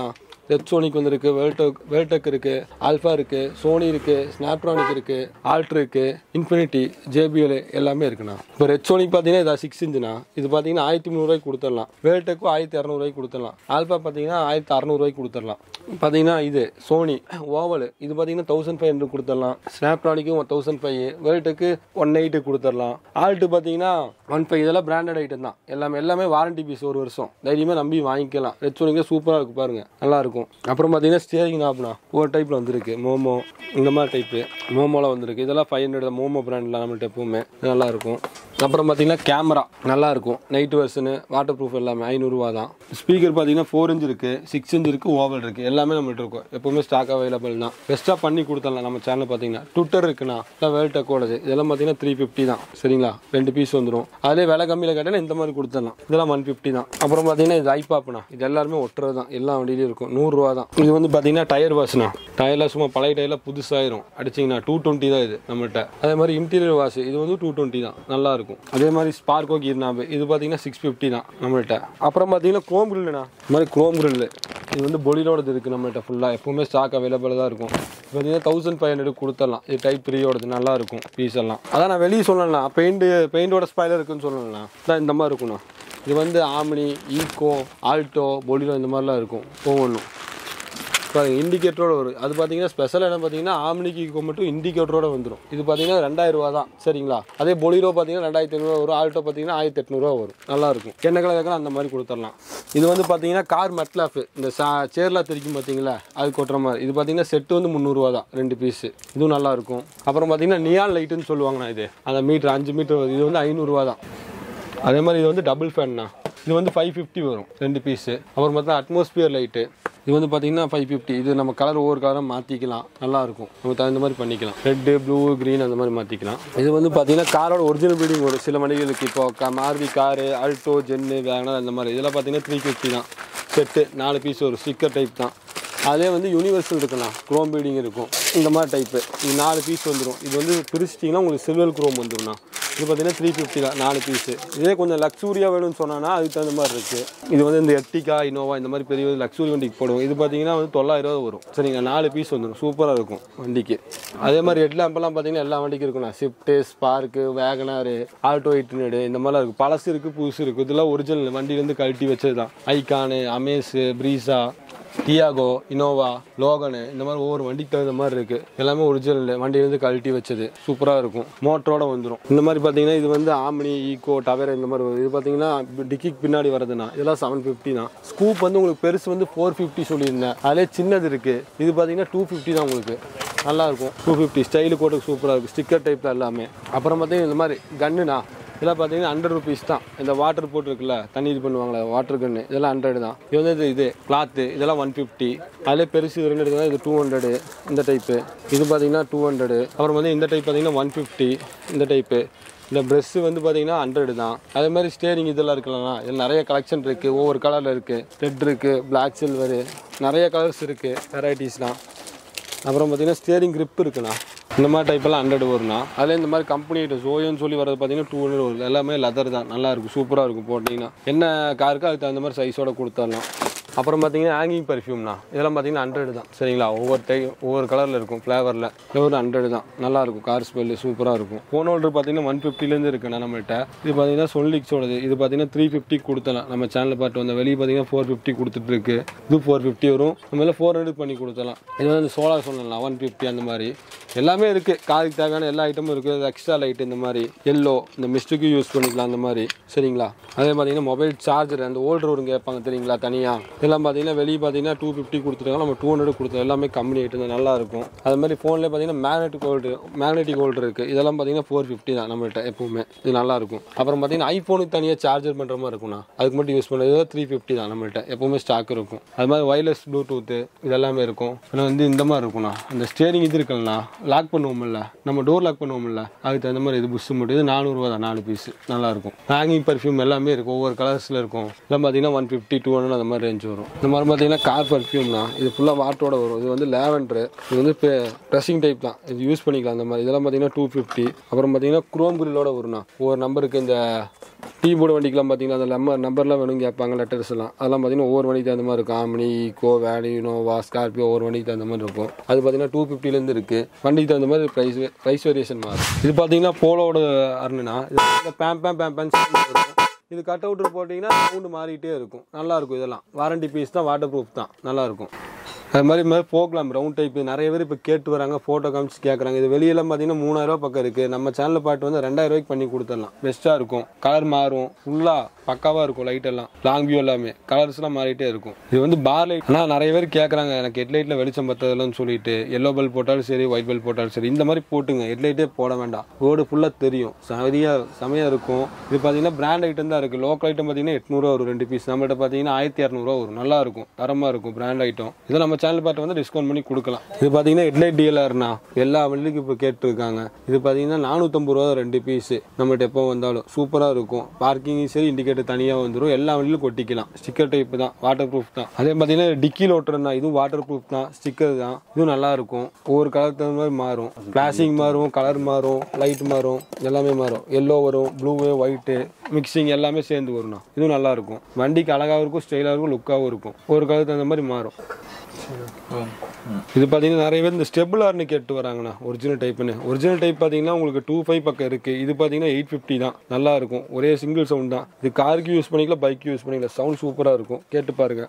Speaker 1: ரெட்சோனிக் வந்துருக்கு வேல்டெக் வேல்டெக் இருக்கு ஆல்ஃபா இருக்கு சோனி இருக்கு ஸ்னாப்ட்ரானிக் இருக்கு ஆல்ட்ரு இருக்கு இன்ஃபினிட்டி ஜேபிஎல் எல்லாமே இருக்குண்ணா இப்போ ரெட்சோனிக் பார்த்தீங்கன்னா இது சிக்ஸ் இன்ச்சுனா இது பார்த்தீங்கன்னா ஆயிரத்தி முந்நூறுவாய்க்கு கொடுத்துடலாம் வேல்டெக்கும் ஆயிரத்தி இரநூறுவாய்க்கு கொடுத்துடலாம் ஆல்ஃபா பார்த்தீங்கன்னா ஆயிரத்தி அறநூறுவாய்க்கு கொடுத்துடலாம் பார்த்தீங்கன்னா இது சோனி ஓவல் இது பார்த்தீங்கன்னா தௌசண்ட் ஃபைவ் ஹண்ட்ரட் கொடுத்துடலாம் ஸ்னாப்ட்ரானிக்கும் தௌசண்ட் ஃபைவ் வேல்டெக்கு ஒன் எயிட்டு கொடுத்துடலாம் ஆல்ட்டு பார்த்தீங்கன்னா ஒன் ஃபைவ் இதெல்லாம் பிராண்டட் ஐட்டம் தான் எல்லாமே எல்லாமே வாரண்டி பீஸ் ஒரு வருஷம் தைரியமாக நம்பி வாங்கிக்கலாம் ரெட்சோனிக்கே சூப்பராக இருக்கு பாருங்க நல்லா இருக்கும் அப்புறம் பார்த்தீங்கன்னா ஸ்டேரிங் நாப்னா ஒரு டைப்பில் வந்திருக்கு மோமோ இந்த மாதிரி டைப்பு மோமோலாம் வந்திருக்கு இதெல்லாம் ஃபைவ் ஹண்ட்ரட் மோமோ பிராண்டில் நம்மள்ட்ட எப்பவுமே நல்லா இருக்கும் அப்புறம் பார்த்தீங்கன்னா கேமரா நல்லா இருக்கும் நைட் வெர்ஷனு வாட்டர் ப்ரூஃப் எல்லாமே ஐநூறுரூவா தான் ஸ்பீக்கர் பார்த்தீங்கன்னா ஃபோர் இன்ச் இருக்கு சிக்ஸ் இன்ச் இருக்கு ஓவல் இருக்கு எல்லாமே நம்மள்ட்ட இருக்கும் எப்பவுமே ஸ்டாக் அவைலபிள் தான் பெஸ்ட்டாக பண்ணி கொடுத்துடலாம் நம்ம சேனல் பார்த்தீங்கன்னா ட்விட்டர் இருக்குண்ணா இல்லை வேல்டெக்கோடது இதெல்லாம் பார்த்தீங்கன்னா த்ரீ ஃபிஃப்டி தான் சரிங்களா ரெண்டு பீஸ் வந்துடும் அதிலே விலை கம்மியில் கேட்டால் இந்த மாதிரி கொடுத்துடலாம் இதெல்லாம் ஒன் ஃபிஃப்டி தான் அப்புறம் பார்த்தீங்கன்னா இது ஐபாப்னா இது எல்லாருமே ஒட்டுறது தான் எல்லா வண்டியிலையும் இருக்கும் நூறுரூவா தான் இது வந்து பார்த்தீங்கன்னா டயர் வாஷ்னா டயர்லாம் சும்மா பழைய டயர்லாம் புதுசாயிரும் அடிச்சிங்கன்னா டூ டுவெண்ட்டி தான் இது நம்மள்ட்ட அதே மாதிரி இன்டீரியர் வாஷ் இது வந்து டூ டுவெண்ட்டி தான் நல்லா இருக்கும் அதே மாதிரி ஸ்பார்க்கோ கீர்னாபு இது பார்த்தீங்கன்னா சிக்ஸ் ஃபிஃப்டி தான் நம்மள்ட்ட அப்புறம் பார்த்தீங்கன்னா குரோம் கிரில்லுண்ணா இந்த மாதிரி குரோம் கிரில்லு இது வந்து பொலிலோடது இருக்குது நம்மள்ட்ட ஃபுல்லாக எப்பவுமே ஸ்டாக் அவைலபிள் தான் இருக்கும் பார்த்தீங்கன்னா தௌசண்ட் ஃபைவ் ஹண்ட்ரட் கொடுத்துடலாம் இது டைப் த்ரீயோடது நல்லா இருக்கும் பீஸ் எல்லாம் அதான் நான் வெளியே சொல்லலாம் பெயிண்ட் பெயிண்டோட ஸ்பைலர் இருக்குன்னு சொல்லலாம் தான் இந்த மாதிரி இருக்குண்ணா இது வந்து ஆம்னி ஈக்கோ ஆல்டோ பொலிரோ இந்த மாதிரிலாம் இருக்கும் ஒவ்வொன்றும் பாருங்க இண்டிகேட்டரோட வரும் அது பார்த்தீங்கன்னா ஸ்பெஷல் என்ன பார்த்தீங்கன்னா ஆம்னிக்கு ஈக்கோ மட்டும் இண்டிகேட்டரோட வந்துடும் இது பார்த்தீங்கன்னா ரெண்டாயிரம் ரூபா தான் சரிங்களா அதே பொலிரோ பார்த்தீங்கன்னா ரெண்டாயிரத்தி ஐநூறுவா வரும் ஆல்டோ பார்த்தீங்கன்னா ஆயிரத்தி எட்நூறுவா வரும் நல்லா இருக்கும் என்ன கலர் கேட்கலாம் அந்த மாதிரி கொடுத்துடலாம் இது வந்து பார்த்தீங்கன்னா கார் மெட்லாஃப் இந்த சா சேர்லாம் தெரிக்கும் பார்த்தீங்களா அது கொட்டுற மாதிரி இது பார்த்தீங்கன்னா செட்டு வந்து முந்நூறுரூவா தான் ரெண்டு பீஸு இதுவும் நல்லா இருக்கும் அப்புறம் பார்த்தீங்கன்னா நியான் லைட்டுன்னு சொல்லுவாங்கண்ணா இது அந்த மீட்ரு அஞ்சு மீட்டர் வருது இது வந்து ஐநூறுரூவா தான் அதே மாதிரி இது வந்து டபுள் ஃபேன்னா இது வந்து ஃபைவ் ஃபிஃப்டி வரும் ரெண்டு பீஸு அப்புறம் பார்த்தா அட்மாஸ்பியர் லைட்டு இது வந்து பார்த்தீங்கன்னா ஃபைவ் ஃபிஃப்டி இது நம்ம கலர் ஒவ்வொரு கலராக மாற்றிக்கலாம் நல்லா இருக்கும் நம்ம தகுந்த மாதிரி பண்ணிக்கலாம் ரெட்டு ப்ளூ க்ரீன் அந்த மாதிரி மாற்றிக்கலாம் இது வந்து பார்த்தீங்கன்னா காரோட ஒரிஜினல் பில்டிங் வரும் சில வண்டிகளுக்கு இப்போ க Maruti car Alto Zen WagonR அந்த மாதிரி இதெல்லாம் பார்த்தீங்கன்னா த்ரீ ஃபிஃப்டி தான் செட்டு நாலு பீஸ் வரும் ஸ்டிக்கர் டைப் தான் அதே வந்து யூனிவர்சல் இருக்குண்ணா குரோம் பீடிங் இருக்கும் இந்த மாதிரி டைப்பு இது நாலு பீஸ் வந்துடும் இது வந்து பிரிச்சிட்டிங்கன்னா உங்களுக்கு சில்வர் குரோம் வந்துடும்ண்ணா இது பார்த்தீங்கன்னா த்ரீ ஃபிஃப்டி தான் நாலு பீஸு இதே கொஞ்சம் லக்ஸூரியாக வேணும்னு சொன்னான்னா அதுக்கு தகுந்த மாதிரி இருக்குது இது வந்து இந்த எர்டிகா இனோவா இந்த மாதிரி பெரிய லக்ஸூரி வண்டிக்கு போடுவோம் இது பார்த்தீங்கன்னா வந்து தொள்ளாயிரம் ரூபா வரும் சரிங்க நாலு பீஸ் வந்துடும் சூப்பராக இருக்கும் வண்டிக்கு அதே மாதிரி ஹெட் லேம்பெல்லாம் பார்த்தீங்கன்னா எல்லா வண்டிக்கும் இருக்குண்ணா ஸ்விஃப்ட்டு ஸ்பார்க்கு வேகனாரு ஆல்டோ எயிட்டினேடு இந்த மாதிரிலாம் இருக்குது பழசு இருக்குது புதுசு இருக்குது இதெல்லாம் ஒரிஜினல் வண்டியிலேருந்து கழட்டி வச்சது தான் Ikon Amaze Brezza Tiago Innova Logan இந்த மாதிரி ஒவ்வொரு வண்டிக்கு தகுந்த மாதிரி இருக்குது எல்லாமே ஒரிஜினல் வண்டியிலேருந்து கழட்டி வச்சது சூப்பராக இருக்கும் மோட்டரோட வந்துடும் இந்த மாதிரி பார்த்தீங்கன்னா இது வந்து ஆம்னி ஈகோ டவேரா இந்த மாதிரி வரும் இது பார்த்தீங்கன்னா டிக்கிக்கு பின்னாடி வருதுண்ணா இதெல்லாம் செவன் ஃபிஃப்டி தான் ஸ்கூப் வந்து உங்களுக்கு பெருசு வந்து ஃபோர் ஃபிஃப்டி சொல்லியிருந்தேன் அதிலே சின்னது இருக்குது இது பார்த்தீங்கன்னா டூ ஃபிஃப்டி தான் உங்களுக்கு நல்லா இருக்கும் டூ ஃபிஃப்டி ஸ்டைலு கோட்டுக்கு சூப்பராக இருக்கும் ஸ்டிக்கர் டைப் தான் எல்லாமே அப்புறம் பார்த்தீங்கன்னா இந்த மாதிரி கன்னுண்ணா இதெல்லாம் பார்த்தீங்கன்னா ஹண்ட்ரட் ருபீஸ் தான் இந்த வாட்டர் போட் இருக்குல்ல தண்ணி இது பண்ணுவாங்களே வாட்டர் கன்னு இதெல்லாம் ஹண்ட்ரட் தான் இது வந்து இது- இது கிளாத்து இதெல்லாம் ஒன் ஃபிஃப்டி அதிலே பெருசு இது ரெண்டு எடுத்தா இது டூ ஹண்ட்ரடு இந்த டைப்பு இது பார்த்தீங்கன்னா டூ ஹண்ட்ரடு அப்புறம் வந்து இந்த டைப் பார்த்தீங்கன்னா ஒன் ஃபிஃப்டி இந்த டைப்பு இந்த ப்ரெஷ்ஷு வந்து பார்த்தீங்கன்னா ஹண்ட்ரடு தான் அதே மாதிரி ஸ்டேரிங் இதெல்லாம் இருக்கலாம் இதில் நிறைய கலெக்ஷன் இருக்குது ஒவ்வொரு கலரில் இருக்குது ரெட் இருக்குது பிளாக் சில்வரு நிறைய கலர்ஸ் இருக்குது வெரைட்டிஸ்லாம் அப்புறம் பார்த்தீங்கன்னா ஸ்டியரிங் grip இருக்குண்ணா இந்த மாதிரி டைப்பெல்லாம் ஹண்ட்ரட் வரும்ண்ணா அதில் இந்த மாதிரி கம்பெனி ஜோயோன்னு சொல்லி வரது பார்த்தீங்கன்னா டூ ஹண்ட்ரட் வருது எல்லாமே லெதர் தான் நல்லா இருக்கும் சூப்பராக இருக்கும் போட்டிங்கன்னா என்ன காருக்கோ அதுக்கு தகுந்த மாதிரி சைஸோட கொடுத்துடலாம் அப்புறம் பார்த்தீங்கன்னா ஹேங்கிங் பர்ஃப்யூம்னா இதெல்லாம் பார்த்தீங்கன்னா ஹண்ட்ரட் தான் சரிங்களா ஒவ்வொரு டை ஒவ்வொரு கலரில் இருக்கும் ஃப்ளேவரில் இது ஒரு ஹண்ட்ரட் தான் நல்லா இருக்கும் கார் ஸ்மெல்லு சூப்பராக இருக்கும் ஃபோன் ஹோல்டர் பார்த்தீங்கன்னா ஒன் ஃபிஃப்டிலேருந்து இருக்குண்ணா நம்மள்ட்ட இது பார்த்தீங்கன்னா சொன்லிக்ஸோடது இது பார்த்தீங்கன்னா த்ரீ ஃபிஃப்டி கொடுத்தலாம் நம்ம சேனலில் பார்த்து வந்த வெளியே பார்த்தீங்கன்னா ஃபோர் ஃபிஃப்டி கொடுத்துட்டு இருக்கு இது ஃபோர் ஃபிஃப்டி வரும் நம்ம ஃபோர் ஹண்ட்ரட் பண்ணி கொடுத்தலாம் இது வந்து சோலார் சொல்லலாம் ஒன் ஃபிஃப்டி அந்த மாதிரி எல்லாமே இருக்குது காருக்கு தேவையான எல்லா ஐட்டமும் இருக்குது எக்ஸ்ட்ரா லைட் இந்த மாதிரி எல்லோ இந்த மிஸ்டுக்கு யூஸ் பண்ணிக்கலாம் அந்த மாதிரி சரிங்களா அதே பார்த்தீங்கன்னா மொபைல் சார்ஜர் அந்த ஓல்டர் ஒரு கேட்பாங்க தெரியுங்களா தனியாக இதெல்லாம் பார்த்தீங்கன்னா வெளியே பார்த்தீங்கன்னா டூ ஃபிஃப்டி கொடுத்துருக்காங்க நம்ம டூ ஹண்ட்ரட் கொடுத்தோம் எல்லாமே கம்மி ஐட்டம் தான் நல்லா இருக்கும் அது மாதிரி ஃபோனில் பார்த்தீங்கன்னா மேக்னெட்டிக் ஹோல்டர் மேக்னெட்டிக் ஹோல்டர் இருக்குது இதெல்லாம் பார்த்தீங்கன்னா ஃபோர் ஃபிஃப்டி தான் நம்மள்ட்ட எப்பவுமே இது நல்லா இருக்கும் அப்புறம் பார்த்தீங்கன்னா ஐஃபோனுக்கு தனியாக சார்ஜர் பண்ணுற மாதிரி இருக்கும்ண்ணா அதுக்கு மட்டும் யூஸ் பண்ணுறது த்ரீ ஃபிஃப்டி தான் நம்மள்ட்ட எப்பவுமே ஸ்டாக் இருக்கும் அது மாதிரி ஒயர்லெஸ் ப்ளூடூத்து இதெல்லாமே இருக்கும் அப்புறம் வந்து இந்த மாதிரி இருக்கும்ண்ணா அந்த ஸ்டேரிங் இது இருக்குல்லண்ணா லாக் பண்ணுவோம்ல நம்ம டோர் லாக் பண்ணுவோம்ல அதுக்கு தகுந்த மாதிரி இது புஷ் மட்டும் இது நானூறுரூவா தான் நாலு பீஸ் நல்லா இருக்கும் ஹேங்கிங் பர்ஃப்யூம் எல்லாமே இருக்கும் ஒவ்வொரு கலர்ஸில் இருக்கும் எல்லாம் பார்த்தீங்கன்னா ஒன் ஃபிஃப்டி டூ ஹண்ட்ரட் அந்த மாதிரி ரேஞ்ச் வரும் இந்த மாதிரி பார்த்தீங்கன்னா கார் பர்ஃப்யூம்னா இது ஃபுல்லாக வாட்டோட வரும் இது வந்து லேவண்டரு இது வந்து ட்ரெஸ்ஸிங் டைப் தான் இது யூஸ் பண்ணிக்கலாம் அந்த மாதிரி இதெல்லாம் பார்த்தீங்கன்னா டூ ஃபிஃப்டி அப்புறம் பார்த்தீங்கன்னா குரோம் கிரிலோட வரும்ண்ணா ஒவ்வொரு நம்பருக்கு இந்த டீ போர்டு வண்டிக்கெலாம் பார்த்தீங்கன்னா அந்த நம்பர் நம்பர்லாம் வேணும் கேட்பாங்க லெட்டர்ஸ் எல்லாம் அதெல்லாம் பார்த்தீங்கன்னா ஒவ்வொரு வண்டிக்கு தகுந்த மாதிரி இருக்கும் ஆமினி ஈகோ வேலி நோவா ஸ்கார்பியோ ஒவ்வொரு வண்டிக்கு தகுந்த மாதிரி இருக்கும் அது பார்த்தீங்கன்னா டூ ஃபிஃப்டிலேருந்து இருக்குது வண்டிக்கு தகுந்த மாதிரி ப்ரைஸ் ப்ரைஸ் வேரியேஷன் மாறும் இது பார்த்தீங்கன்னா போலோட அருணுனா இது பேம் பேம் பேம் பேம் sound வரும். இது கட் அவுட்ரு போட்டிங்கன்னா சவுண்டு மாறிட்டே இருக்கும் நல்லா இருக்கும் இதெல்லாம் வாரண்டி பீஸ் தான் வாட்டர் ப்ரூஃப் தான் நல்லா இருக்கும் அது மாதிரி மாதிரி போகலாம் ரவுண்ட் டைப் நிறைய பேர் இப்போ கேட்டு வராங்க ஃபோட்டோ காமிச்சு கேட்குறாங்க இது வெளியெல்லாம் பார்த்தீங்கன்னா மூணாயிரம் பக்கம் இருக்குது நம்ம சேனலில் பாட்டு வந்து ரெண்டாயிரம் ரூபாய்க்கு பண்ணி கொடுத்துடலாம் பெஸ்ட்டாக இருக்கும் கலர் மாறும் ஃபுல்லாக பக்காவாக இருக்கும் லைட் எல்லாம் லாங் வியூ எல்லாமே கலர்ஸ்லாம் மாறிட்டே இருக்கும் இது வந்து பார் லைட் ஆனால் நிறைய பேர் கேட்குறாங்க எனக்கு ஹெட்லைட்டில் வெளிச்சம் பத்ததில்லன்னு சொல்லிட்டு எல்லோ பல்ப் போட்டாலும் சரி ஒயிட் பல்ப் போட்டாலும் சரி இந்த மாதிரி போட்டுங்க ஹெட்லைட்டே போட வேண்டாம் ரோடு ஃபுல்லாக தெரியும் சரியாக செமையாக இருக்கும் இது பார்த்தீங்கன்னா பிராண்ட் ஐட்டம் தான் இருக்குது லோக்கல் ஐட்டம் பார்த்தீங்கன்னா எட்நூறுவா வரும் ரெண்டு பீஸ் நம்மள்ட்ட பார்த்தீங்கன்னா ஆயிரத்தி இரநூறுவா வரும் நல்லா இருக்கும் தரமாக இருக்கும் பிராண்ட் ஐட்டம் இதை நம்ம சேனல் பார்த்து வந்து டிஸ்கவுண்ட் பண்ணி கொடுக்கலாம் இது பார்த்தீங்கன்னா ஹெட்லைட் டிஎல்ஆர்னா எல்லா வண்டிக்கும் இப்போ கேட்டிருக்காங்க இது பார்த்தீங்கன்னா நானூற்றம்பது ரூபா தான் ரெண்டு பீஸ் நம்மகிட்ட எப்போ வந்தாலும் சூப்பராக இருக்கும் பார்க்கிங்கும் சரி இண்டிகேட்டர் தனியாக வந்துடும் எல்லா வண்டியிலும் கொட்டிக்கலாம் ஸ்டிக்கர் டைப் தான் வாட்டர் ப்ரூஃப் தான் அதே பார்த்தீங்கன்னா டிக்கியில் ஓட்டுறதுனா இதுவும் வாட்டர் ப்ரூஃப் தான் ஸ்டிக்கர் தான் இதுவும் நல்லா இருக்கும் ஒவ்வொரு கலர் தகுந்த மாதிரி மாறும் பிளாஸ்டிக் மாறும் கலர் மாறும் லைட் மாறும் எல்லாமே மாறும் எல்லோ வரும் ப்ளூவு ஒயிட்டு மிக்சிங் எல்லாமே சேர்ந்து வரும்ண்ணா இதுவும் நல்லா இருக்கும் வண்டிக்கு அழகாகவும் இருக்கும் ஸ்டைலாக இருக்கும் லுக்காகவும் இருக்கும் ஒரு கலர் தகுந்த மாதிரி மாறும் இது பார்த்தீங்கன்னா நிறைய பேர் இந்த ஸ்டெபிளார்னு கேட்டு வராங்கண்ணா ஒரிஜினல் டைப்னு ஒரிஜினல் டைப் பார்த்தீங்கன்னா உங்களுக்கு டூ ஃபைவ் பக்கம் இருக்குது இது பார்த்தீங்கன்னா எயிட் ஃபிஃப்டி தான் நல்லா இருக்கும் ஒரே சிங்கிள் சவுண்ட் தான் இது காருக்கு யூஸ் பண்ணிக்கலாம் பைக்கு யூஸ் பண்ணிக்கலாம் சவுண்ட் சூப்பராக இருக்கும் கேட்டு பாருங்க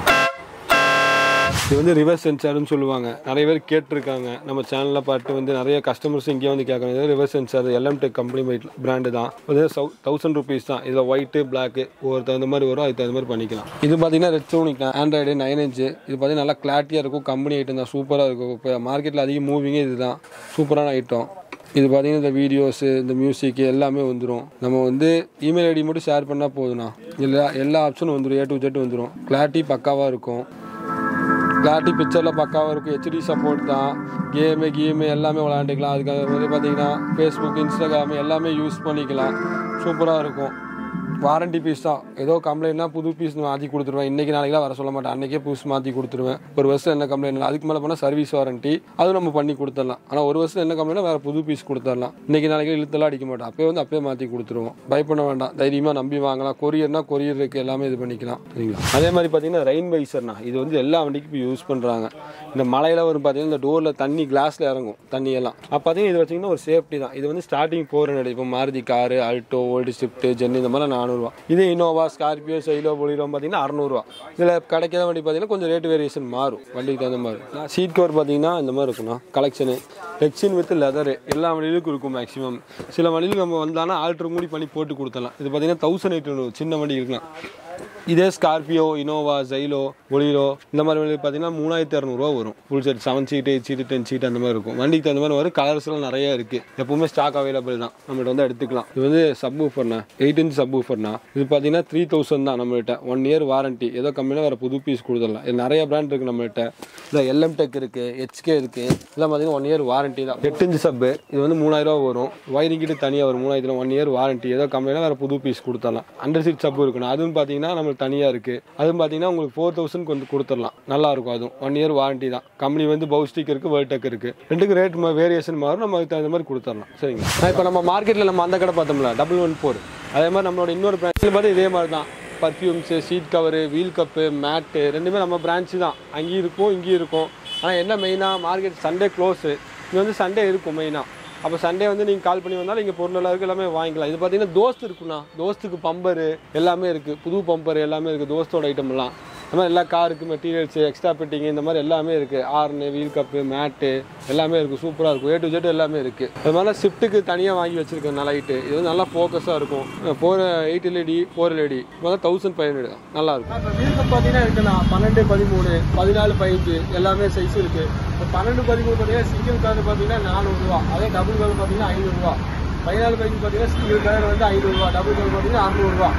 Speaker 1: இது வந்து ரிவர்ஸ் சென்சார்னு சொல்லுவாங்க நிறைய பேர் கேட்டிருக்காங்க நம்ம சேனலில் பார்த்து வந்து நிறைய கஸ்டமர்ஸ் இங்கே வந்து கேட்குறாங்க இது reverse sensor LM tech company brand தான் இது தௌசண்ட் ருபீஸ் தான் இதில் ஒயிட்டு பிளாக்கு ஒவ்வொரு தகுந்த மாதிரி வரும் அதுக்கு தகுந்த மாதிரி பண்ணிக்கலாம் இது பார்த்தீங்கன்னா ரெட் சோனிக் தான் ஆண்ட்ராய்டு நைன் இன்ச்சு இது பார்த்தீங்கன்னா நல்லா கிளாரிட்டியாக இருக்கும் கம்பெனி ஐட்டம் தான் சூப்பராக இருக்கும் இப்போ மார்க்கெட்டில் அதிக மூவிங்கே இதுதான் சூப்பரான ஐட்டம் இது பார்த்தீங்கன்னா இந்த வீடியோஸு இந்த மியூசிக் எல்லாமே வந்துடும் நம்ம வந்து இமெயில் ஐடி மட்டும் ஷேர் பண்ணால் போதும்ண்ணா எல்லா எல்லா ஆப்ஷனும் வந்துடும் ஏ டு ஜெட் வந்துடும் கிளாரிட்டி பக்காவாக இருக்கும் கிளாரிட்டி பிக்சரில் பக்காவாக இருக்கும் ஹெச்டி சப்போர்ட் தான் கேமு கீமு எல்லாமே விளாண்டுக்கலாம் அதுக்காக வந்து பார்த்தீங்கன்னா ஃபேஸ்புக் இன்ஸ்டாகிராம் எல்லாமே யூஸ் பண்ணிக்கலாம் சூப்பராக இருக்கும் வாரண்டி பீஸ் தான் ஏதோ கம்ப்ளைண்ட்னா புது பீஸ் மாற்றி கொடுத்துருவேன் இன்றைக்கி நாளைக்கெல்லாம் வர சொல்ல மாட்டேன் அன்றைக்கே புதுசு மாற்றி கொடுத்துருவேன் ஒரு வருஷம் என்ன கம்ப்ளைண்ட் இல்லை அதுக்கு மேலே போனால் சர்வீஸ் வாரண்டி அதுவும் நம்ம பண்ணி கொடுத்துடலாம் ஆனால் ஒரு வருஷம் என்ன கம்ப்ளைண்ட் வேறு புது பீஸ் கொடுத்துடலாம் இன்றைக்கி நாளைக்கு இழுத்தெல்லாம் அடிக்க மாட்டோம் அப்போயே வந்து அப்பயே மாற்றி கொடுத்துருவோம் பயப்பட வேண்டாம் தைரியமாக நம்பி வாங்கலாம் கொரியர்னா கொரியர் இருக்குது எல்லாமே இது பண்ணிக்கலாம் சரிங்களா அதே மாதிரி பார்த்தீங்கன்னா ரெயின் வைசர்னா இது வந்து எல்லா வண்டிக்கும் இப்போ யூஸ் பண்ணுறாங்க இந்த மழையில வரும் பார்த்தீங்கன்னா இந்த டோரில் தண்ணி கிளாஸில் இறங்கும் தண்ணி எல்லாம் அப்போ பார்த்தீங்கன்னா இது வச்சிங்கன்னா ஒரு சேஃப்டி தான் இது வந்து ஸ்டார்டிங் போகிற நடி இப்போ Maruti car Alto old Swift Zen இந்த மாதிரி நானூறுரூவா இது இனோவா ஸ்கார்பியோ சைலோ பொலிரோ பார்த்தீங்கன்னா அறநூறுவா இதில் கிடைக்காத வண்டி பார்த்தீங்கன்னா கொஞ்சம் ரேட் வேரியேஷன் மாறும் வண்டிக்கு தகுந்த மாதிரி சீட் கவர் பார்த்தீங்கன்னா இந்த மாதிரி இருக்கும்ண்ணா கலெக்ஷனு ரெக்ஸின் வித் லெதரு எல்லா வண்டியிலுக்கும் இருக்கும் மேக்ஸிமம் சில வண்டியில் நம்ம வந்தாலும் ஆல்ட்ரு மூடி பண்ணி போட்டு கொடுத்தலாம் இது பார்த்தீங்கன்னா தௌசண்ட் எயிட் சின்ன வண்டி இருக்கலாம் இதே ஸ்கார்பியோ இனோவா ஜைலோ ஒலிரோ இந்த மாதிரி வண்டி பார்த்தீங்கன்னா மூணாயிரத்தி இரநூறுவா வரும் full set seven seat eight seat ten seat அந்த மாதிரி இருக்கும் வண்டிக்கு தகுந்த மாதிரி வரும் கலர்ஸ்லாம் நிறைய இருக்குது எப்பவுமே ஸ்டாக் அவைலபிள் தான் நம்மகிட்ட வந்து எடுத்துக்கலாம் இது வந்து சப் ஊஃபர்னா எயிட் இன்ச் சப் ஊஃபர்னா இது பார்த்தீங்கன்னா த்ரீ தௌசண்ட் தான் நம்மகிட்ட ஒன் இயர் வாரண்டி ஏதோ கம்பெனியில் வேறு புது பீஸ் கொடுத்துடலாம் இது நிறைய பிராண்ட் இருக்குது நம்மகிட்ட இல்லை எல்எம் டெக் இருக்குது ஹெச்கே இருக்குது இதெல்லாம் பார்த்தீங்கன்னா ஒன் இயர் வாரண்டி தான் எட்டு இன்ச் சப்பு இது வந்து மூணாயிரரூவா வரும் ஒயரிங் கிட்ட தனியாக வரும் மூணாயிரத்தில் ஒன் இயர் வாரண்டி ஏதோ கம்பெனியில் வேறு புது பீஸ் கொடுத்துடலாம் அண்டர் சீட் சப்பு இருக்கணும் அதுவும் பார்த்தீங்கன்னா நம்மளுக்கு தனியாக இருக்குது அதுவும் பார்த்தீங்கன்னா உங்களுக்கு ஃபோர் தௌசண்ட் கொஞ்சம் கொடுத்துடலாம் நல்லா இருக்கும் அதுவும் ஒன் இயர் வாரண்டி தான் கம்பெனி வந்து பவுஸ்டிக் இருக்குது வேர்டெக் இருக்குது ரெண்டுக்கு ரேட் வேரியேஷன் மாறும் நம்ம அதுக்கு தகுந்த மாதிரி கொடுத்துடலாம் சரிங்களா இப்போ நம்ம மார்க்கெட்டில் நம்ம அந்த கடை பார்த்தோம்ல டபுள் ஒன் ஃபோர் அதே மாதிரி நம்மளோட இன்னொரு பிரான்ச்சில் பார்த்து இதே மாதிரி தான் perfumes seat cover wheel cup mat ரெண்டுமே நம்ம பிரான்ச்சு தான் அங்கேயும் இருக்கும் இங்கேயும் இருக்கும் ஆனால் என்ன மெயினாக மார்க்கெட் சண்டே க்ளோஸு இது வந்து சண்டே இருக்கும் மெயினாக அப்போ சண்டே வந்து நீங்கள் கால் பண்ணி வந்தாலும் இங்கே பொருள் எல்லாம் இருக்குது எல்லாமே வாங்கிக்கலாம் இது பார்த்தீங்கன்னா தோஸ்த் இருக்குண்ணா தோஸ்துக்கு பம்பரு எல்லாமே இருக்குது புது பம்பர் எல்லாமே இருக்குது தோஸ்தோட ஐட்டம் எல்லாம் இந்த மாதிரி எல்லா காருக்கு மெட்டீரியல்ஸ் எக்ஸ்ட்ரா ஃபிட்டிங் இந்த மாதிரி எல்லாமே இருக்குது ஆர்னு வீல் கப்பு மேட்டு எல்லாமே இருக்குது சூப்பராக இருக்கும் ஏ டு ஜெட் எல்லாமே இருக்குது அது மாதிரி ஷிஃப்ட்டுக்கு தனியாக வாங்கி வச்சிருக்கேன் நல்லா லைட்டு இது வந்து நல்லா ஃபோக்கஸாக இருக்கும் four eight LED four LED இப்போ தௌசண்ட் ஃபைவ் ஹண்ட்ரட் தான் நல்லா இருக்கும் இப்போ வீல் கப் பார்த்தீங்கன்னா இருக்குண்ணா பன்னெண்டு பதிமூணு பதினாலு பதினஞ்சு எல்லாமே சைஸ் இருக்குது இப்போ பன்னெண்டு பதிமூணு பார்த்தீங்கன்னா சிங்கிள் கலர் பார்த்தீங்கன்னா நானூறுரூவா அதே டபுள் கலர் பார்த்தீங்கன்னா ஐநூறுரூவா பதினாலு பதினஞ்சு பார்த்தீங்கன்னா சிங்கிள் கலர் வந்து ஐநூறுரூவா டபுள் கலர் பார்த்தீங்கன்னா அறநூறுவா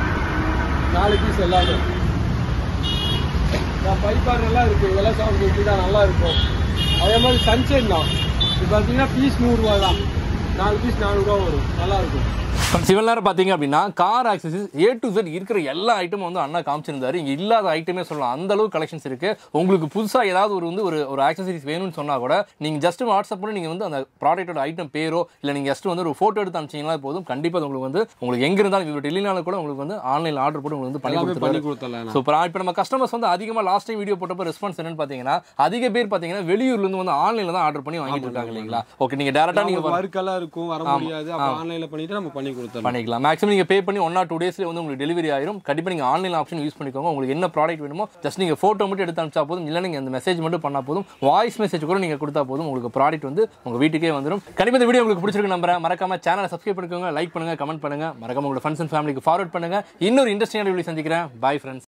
Speaker 1: நாலு பீஸ் எல்லாமே பைப்பார் எல்லாம் இருக்குது இதெல்லாம் சாப்பிட்டு தான் நல்லா இருக்கும் அதே மாதிரி சன்செட் தான் இது பார்த்தீங்கன்னா பீஸ் நூறுரூவா தான் நாலு பீஸ் நானூறுரூவா வரும் நல்லா இருக்கும்
Speaker 2: இவ்வளோ நேரம் பார்த்தீங்க அப்படின்னா car accessories A to Z இருக்கிற எல்லா ஐட்டமும் வந்து அண்ணா காமிச்சிருந்தாரு இங்கே இல்லாத ஐட்டமே சொல்லலாம் அந்த அளவுக்கு கலெக்ஷன்ஸ் இருக்கு உங்களுக்கு புதுசாக ஏதாவது ஒரு வந்து ஒரு ஒரு ஆக்சசரிஸ் வேணும்னு சொன்னா கூட நீங்கள் ஜஸ்ட் வாட்ஸ்அப் பண்ணி நீங்கள் வந்து அந்த ப்ராடக்ட்டோட ஐட்டம் பேரோ இல்லை நீங்கள் ஜஸ்ட் வந்து ஒரு ஃபோட்டோ எடுத்து அனுப்பிச்சிங்கன்னா போதும் கண்டிப்பாக உங்களுக்கு வந்து உங்களுக்கு எங்கே இருந்தாலும் இவர் டெல்லினாலும் கூட உங்களுக்கு வந்து ஆன்லைனில் ஆர்டர் போட்டு உங்களுக்கு வந்து பண்ணி
Speaker 1: எல்லாமே பண்ணி
Speaker 2: கொடுத்துருவாரு
Speaker 1: கொடுத்துடலாம்
Speaker 2: ஸோ இப்போ இப்போ நம்ம கஸ்டமர்ஸ் வந்து அதிகமாக லாஸ்ட் டைம் வீடியோ போட்டப்போ ரெஸ்பான்ஸ் என்னன்னு பார்த்தீங்கன்னா அதிக பேர் பார்த்தீங்கன்னா வெளியூர்லேருந்து வந்து ஆன்லைனில் தான் ஆர்டர் பண்ணி வாங்கிட்டு இருக்காங்க இல்லைங்களா ஓகே நீங்கள் டேரெக்டாக நீங்கள்
Speaker 1: நமக்கு ஒர்க்கெல்லாம் இருக்கும் வர முடியாது அப்போ ஆன்லைனில் பண்ணிட்டு நம்ம பண்ணி கொடுத்துடலாம்
Speaker 2: பண்ணிக்கலாம் மேக்ஸிமம் நீங்கள் பே பண்ணி ஒன் ஆர் டூ டேஸ்ல வந்து உங்களுக்கு டெலிவரி ஆயிரும் கண்டிப்பாக நீங்கள் ஆன்லைன் ஆப்ஷன் யூஸ் பண்ணிக்கோங்க உங்களுக்கு என்ன ப்ராடக்ட் வேணுமோ ஜஸ்ட் நீங்கள் ஃபோட்டோ மட்டும் எடுத்து அனுப்பிச்சா போதும் இல்லை நீங்கள் அந்த மெசேஜ் மட்டும் பண்ணால் போதும் வாய்ஸ் மெசேஜ் கூட நீங்கள் கொடுத்தா போதும் உங்களுக்கு ப்ராடக்ட் வந்து உங்கள் வீட்டுக்கே வந்துடும் கண்டிப்பாக இந்த வீடியோ உங்களுக்கு பிடிச்சிருக்கு நம்புறேன் மறக்காம சேனலை சப்ஸ்கிரைப் பண்ணிக்கோங்க லைக் பண்ணுங்க கமெண்ட் பண்ணுங்க மறக்காம உங்களோட ஃப்ரெண்ட்ஸ் அண்ட் ஃபேமிலிக்கு ஃபார்வர்ட் பண்ணுங்க இன்னொரு இன்ட்ரெஸ்டிங்கான வீடியோ சந்திக்கிறேன் பை ஃப்ரெண்ட்ஸ்